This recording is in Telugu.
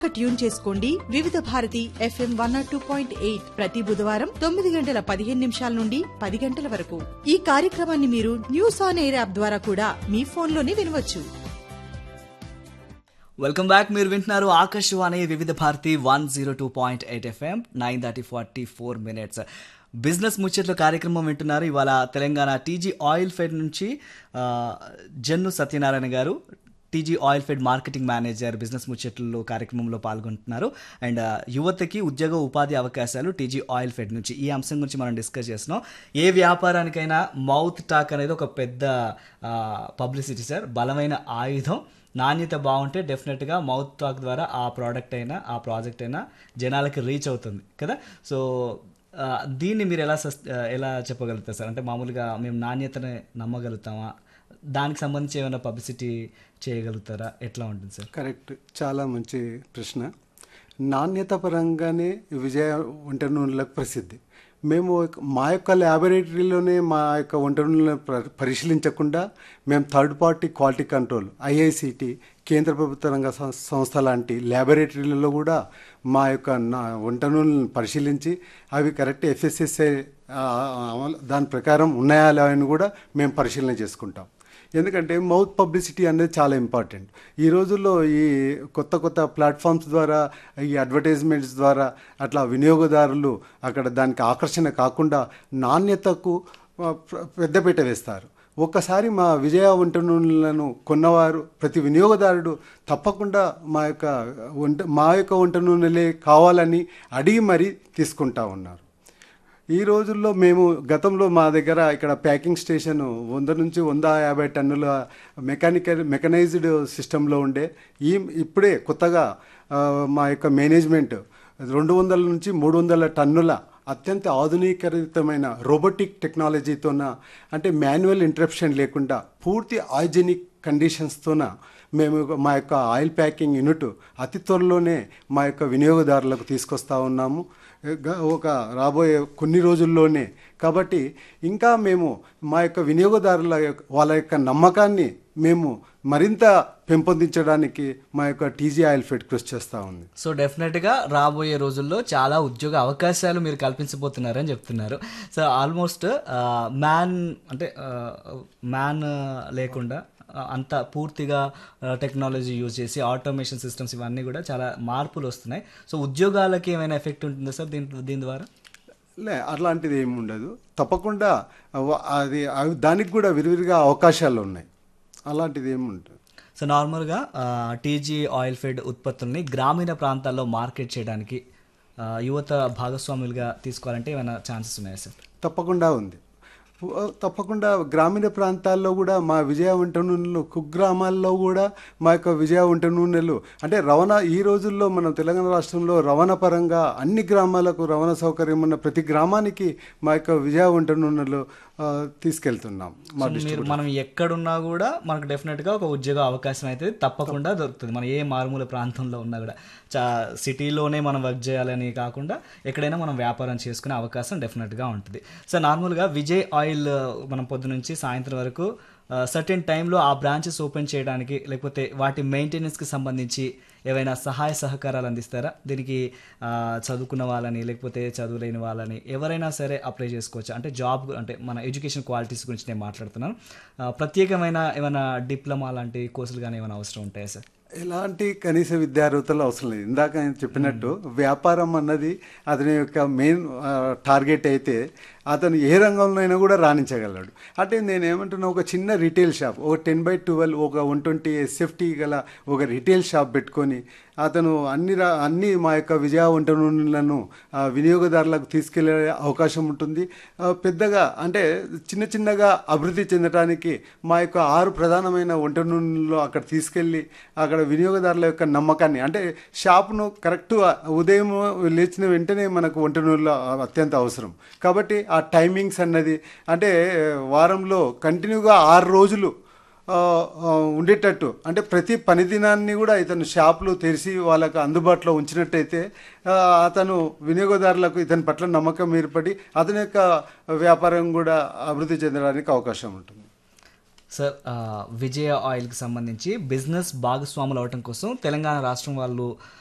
ట్యూన్ చేసుకోండి Vividh Bharati FM one nought two point eight ప్రతి బుధవారం తొమ్మిది గంటల పదిహేను నిమిషాల నుండి పది గంటల వరకు ఈ కార్యక్రమాన్ని మీరు న్యూస్ ఆన్ ఎయిర్ యాప్ ద్వారా కూడా మీ ఫోన్లోనే వినవచ్చు వెల్కమ్ బ్యాక్ మీరు వింటున్నారు Akashvani Vividh Bharati one zero two point eight FM nine thirty forty four minutes business ముచ్చట్లు కార్యక్రమం వింటున్నారు ఇవాళ తెలంగాణ టీజీ ఆయిల్ ఫెడ్ నుంచి ఆ, జన్ను సత్యనారాయణ గారు TG oil fed marketing manager business ముచ్చట్లు కార్యక్రమంలో పాల్గొంటున్నారు అండ్ ఆ, యువతకి ఉద్యోగ ఉపాధి అవకాశాలు టీజీ ఆయిల్ ఫెడ్ నుంచి ఈ అంశం గురించి మనం డిస్కస్ చేస్తున్నాం ఏ వ్యాపారానికైనా మౌత్ టాక్ అనేది ఒక పెద్ద పబ్లిసిటీ సార్ బలమైన ఆయుధం నాణ్యత బాగుంటే డెఫినెట్గా మౌత్ టాక్ ద్వారా ఆ ప్రోడక్ట్ అయినా ఆ ప్రాజెక్ట్ అయినా జనాలకి రీచ్ అవుతుంది కదా సో ఆ, దీన్ని మీరు ఎలా సస్ ఆ, ఎలా చెప్పగలుగుతారు సార్ అంటే మామూలుగా మేము నాణ్యతని నమ్మగలుగుతామా దానికి సంబంధించి ఏమైనా పబ్లిసిటీ చేయగలుగుతారా ఎట్లా ఉంటుంది సార్ కరెక్ట్ చాలా మంచి ప్రశ్న నాణ్యత పరంగానే విజయ వంట నూనెలకు ప్రసిద్ధి మేము ఒక- మా యొక్క ల్యాబొరేటరీలోనే మా యొక్క వంట నూనెలను ప- పరిశీలించకుండా మేము third party quality control IICT కేంద్ర ప్రభుత్వ రంగ సం- సంస్థ లాంటి ల్యాబొరేటరీలలో కూడా మా యొక్క నా వంట నూనెలను పరిశీలించి అవి కరెక్ట్ ఎఫ్ఎస్ఎస్ఐ దాని ప్రకారం ఉన్నాయా లేవా అని కూడా మేము పరిశీలన చేసుకుంటాం ఎందుకంటే మౌత్ పబ్లిసిటీ అనేది చాలా ఇంపార్టెంట్ ఈ రోజుల్లో ఈ కొత్త కొత్త ప్లాట్ఫామ్స్ ద్వారా ఈ అడ్వర్టైజ్మెంట్స్ ద్వారా అట్లా వినియోగదారులు అక్కడ దానికి ఆకర్షణ కాకుండా నాణ్యతకు ఆ, ప్ర- పెద్దపీట వేస్తారు ఒక్కసారి మా విజయ వంట నూనెలను కొన్నవారు ప్రతి వినియోగదారుడు తప్పకుండా మా యొక్క వంట మా యొక్క వంట నూనెలే కావాలని అడిగి మరీ తీసుకుంటా ఉన్నారు ఈ రోజుల్లో మేము గతంలో మా దగ్గర ఇక్కడ ప్యాకింగ్ స్టేషన్ వంద నుంచి వంద యాభై టన్నుల మెకానికల్ మెకనైజ్డ్ సిస్టంలో ఉండే ఈ ఇప్పుడే కొత్తగా ఆ, మా యొక్క మేనేజ్మెంట్ రెండు వందల నుంచి మూడు వందల టన్నుల అత్యంత ఆధునీకరితమైన రోబోటిక్ టెక్నాలజీతోన అంటే మాన్యువల్ ఇంటరప్షన్ లేకుండా పూర్తి హైజెనిక్ కండిషన్స్తోన మేము మా యొక్క ఆయిల్ ప్యాకింగ్ యూనిట్ అతి త్వరలోనే మా యొక్క వినియోగదారులకు తీసుకొస్తా ఉన్నాము గ- ఒక రాబోయే కొన్ని రోజుల్లోనే కాబట్టి ఇంకా మేము మా యొక్క వినియోగదారుల యొక్క వాళ్ళ యొక్క నమ్మకాన్ని మేము మరింత పెంపొందించడానికి మా యొక్క టీజీ ఆయిల్ ఫెడ్ కృషి చేస్తూ ఉంది సో డెఫినెట్గా రాబోయే రోజుల్లో చాలా ఉద్యోగ అవకాశాలు మీరు కల్పించబోతున్నారని చెప్తున్నారు సో ఆల్మోస్ట్ మ్యాన్ అంటే మ్యాన్ లేకుండా ఆ, అంత పూర్తిగా టెక్నాలజీ యూజ్ చేసి ఆటోమేషన్ సిస్టమ్స్ ఇవన్నీ కూడా చాలా మార్పులు వస్తున్నాయి సో ఉద్యోగాలకి ఏమైనా ఎఫెక్ట్ ఉంటుందా సార్ దీని దీని ద్వారా లే అట్లాంటిది ఏమి ఉండదు తప్పకుండా వ- అది అవి- దానికి కూడా విరివిరిగా అవకాశాలు ఉన్నాయి అలాంటిది ఏమి ఉంటుంది సో నార్మల్గా టీజీ ఆయిల్ ఫెడ్ ఉత్పత్తుల్ని గ్రామీణ ప్రాంతాల్లో మార్కెట్ చేయడానికి ఆ, యువత భాగస్వాములుగా తీసుకోవాలంటే ఏమైనా ఛాన్సెస్ ఉన్నాయా సార్ తప్పకుండా ఉంది ఉ- తప్పకుండా గ్రామీణ ప్రాంతాల్లో కూడా మా విజయ వంట నూనెలు కుగ్రామాల్లో కూడా మా యొక్క విజయ వంట నూనెలు అంటే రవాణా ఈ రోజుల్లో మనం తెలంగాణ రాష్ట్రంలో రవాణా పరంగా అన్ని గ్రామాలకు రవాణా సౌకర్యం ఉన్న ప్రతి గ్రామానికి మా యొక్క విజయ వంట నూనెలు ఆ, తీసుకెళ్తున్నాం మా సో మీరు మనం ఎక్కడున్నా కూడా మనకు డెఫినెట్గా ఒక ఉద్యోగ అవకాశం అయితే తప్పకుండా దొరుకుతుంది మనం ఏ మారుమూల ప్రాంతంలో ఉన్నా కూడా చా సిటీలోనే మనం వర్క్ చేయాలని కాకుండా ఎక్కడైనా మనం వ్యాపారం చేసుకునే అవకాశం డెఫినెట్గా ఉంటుంది సో నార్మల్గా విజయ్ ఆయిల్ మనం పొద్దు నుంచి సాయంత్రం వరకు సర్టెన్ టైంలో ఆ బ్రాంచెస్ ఓపెన్ చేయడానికి లేకపోతే వాటి మెయింటెనెన్స్కి సంబంధించి ఏవైనా సహాయ సహకారాలు అందిస్తారా దీనికి ఆ, చదువుకున్న వాళ్ళని లేకపోతే చదువులేని వాళ్ళని ఎవరైనా సరే అప్లై చేసుకోవచ్చు అంటే జాబ్ అంటే మన ఎడ్యుకేషన్ క్వాలిటీస్ గురించి నేను మాట్లాడుతున్నాను ఆ, ప్రత్యేకమైన ఏమైనా డిప్లొమా లాంటి కోర్సులు కానీ ఏమైనా అవసరం ఉంటాయా సార్ ఎలాంటి కనీస విద్యార్హతలు అవసరం లేదు ఇందాక నేను చెప్పినట్టు వ్యాపారం అన్నది అతని యొక్క మెయిన్ టార్గెట్ అయితే అతను ఏ రంగంలోనైనా కూడా రాణించగలడు అంటే నేను ఏమంటున్నా ఒక చిన్న రీటైల్ షాప్ ఒక టెన్ బై ట్వెల్వ్ ఒక వన్ ట్వంటీ ఎస్ఎఫ్టీ గల ఒక రీటైల్ షాప్ పెట్టుకొని అతను అన్ని రా అన్ని మా యొక్క విజయ వంట నూనెలను ఆ, వినియోగదారులకు తీసుకెళ్లే అవకాశం ఉంటుంది ఆ, పెద్దగా అంటే చిన్న చిన్నగా అభివృద్ధి చెందడానికి మా యొక్క ఆరు ప్రధానమైన వంట నూనెలు అక్కడ తీసుకెళ్ళి అక్కడ వినియోగదారుల యొక్క నమ్మకాన్ని అంటే షాప్ను కరెక్ట్ ఉదయం లేచిన వెంటనే మనకు వంట నూనెలు అత్యంత అవసరం కాబట్టి ఆ టైమింగ్స్ అన్నది అంటే వారంలో కంటిన్యూగా ఆరు రోజులు ఆ, ఆ, ఉండేటట్టు అంటే ప్రతి పని దినాన్ని కూడా ఇతను షాపులు తెరిచి వాళ్ళకు అందుబాటులో ఉంచినట్టయితే ఆ, అతను వినియోగదారులకు ఇతని పట్ల నమ్మకం ఏర్పడి అతని యొక్క వ్యాపారం కూడా అభివృద్ధి చెందడానికి అవకాశం ఉంటుంది సార్ ఆ, విజయ ఆయిల్కి సంబంధించి బిజినెస్ భాగస్వాములు అవటం కోసం తెలంగాణ రాష్ట్రం వాళ్ళు